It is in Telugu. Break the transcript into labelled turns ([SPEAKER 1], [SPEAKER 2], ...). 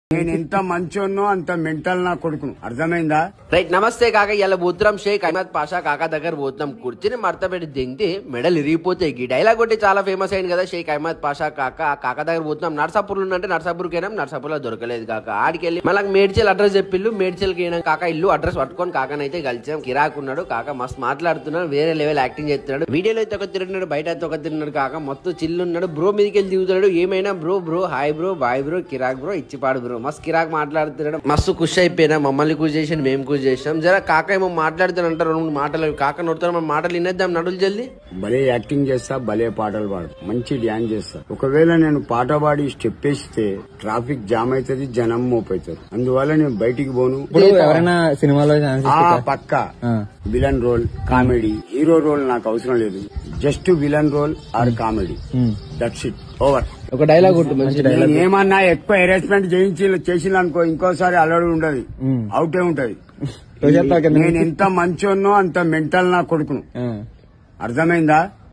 [SPEAKER 1] నేను ఎంత మంచోన్నో అంత మెంటల్ నా కొడుకును అర్థమైందా
[SPEAKER 2] రైట్ నమస్తే కాక ఇలా పోతున్నాం షేక్ అహ్మద్ పాషా కాకా దగ్గర పోతున్నాం కూర్చుని మడత పెట్టి దింగితే మెడల్ ఇరిగిపోతాయి ఈ డైలాగ్ ఒకటి చాలా ఫేమస్ అయింది కదా షేక్ అహ్మద్ పాషా కాక ఆ కాకా దగ్గర పోతున్నాం నర్సాపూర్ అంటే నర్సాపూర్ పోయినాం నర్సాపూర్ దొరకలేదు కాక ఆడికి వెళ్ళి మళ్ళీ మేడ్చల్ అడ్రస్ చెప్పిల్లు మేడ్చల్ పోయినాం కాక ఇల్లు అడ్రస్ పట్టుకొని కాకనైతే కలిసాం కిరాక్ ఉన్నాడు కాక మస్తు మాట్లాడుతున్నాడు వేరే లెవెల్ యాక్టింగ్ చేస్తున్నాడు వీడియోలో అయితే ఒక తిరుగుతున్నాడు బయట అయితే ఒక తిరుగుతున్నాడు కాక మొత్తం చిల్లు ఉన్నాడు బ్రో మీదకి వెళ్ళి దిగుతున్నాడు ఏమైనా bro bro hi bro bye bro కిరాక్ బ్రో ఇచ్చిపాడు బ్రో మస్తు కిరాక్ మాట్లాడుతున్నాడు మస్తు ఖుషి అయిపోయినా మమ్మల్ని ఖుషి చేసి మేము ఖుషి చేసినాం జర కాక ఏమో మాట్లాడుతాను అంటారు రెండు మూడు మాటలు కాక నొడతాను మన మాటలు వినేద్దాం నడులు జల్ది
[SPEAKER 1] భలే యాక్టింగ్ చేస్తా భలే పాటలు పాడు మంచి డ్యాన్స్ చేస్తా ఒకవేళ నేను పాట పాడి స్టెప్ వేస్తే ట్రాఫిక్ జామ్ అవుతుంది జనం మోపవుతారు అందువల్ల నేను బయటికి పోను
[SPEAKER 3] ఇప్పుడు ఎవరైనా సినిమాలో ఛాన్స్
[SPEAKER 1] ఆ
[SPEAKER 3] ఇస్తే
[SPEAKER 1] పక్క
[SPEAKER 3] ఆ.
[SPEAKER 1] Villain role comedy hero role నాకు అవసరం లేదు just villain role or comedy
[SPEAKER 3] um.
[SPEAKER 1] That's it over
[SPEAKER 3] ఒక డైలాగ్ ఉంటుంది మంచి డైలాగ్
[SPEAKER 1] నేను ఏమన్నా ఎక్కువ హెరాస్మెంట్ చేయించి చేసిన అనుకో ఇంకోసారి అల్లడి ఉండదు
[SPEAKER 3] ఉమ్.
[SPEAKER 1] అవుటే ఉంటది
[SPEAKER 3] రోజంతా కింద
[SPEAKER 1] నేను ఎంత మంచోన్నో అంత మెంటల్ నా కొడుకును
[SPEAKER 3] ఆ.
[SPEAKER 1] అర్థమైందా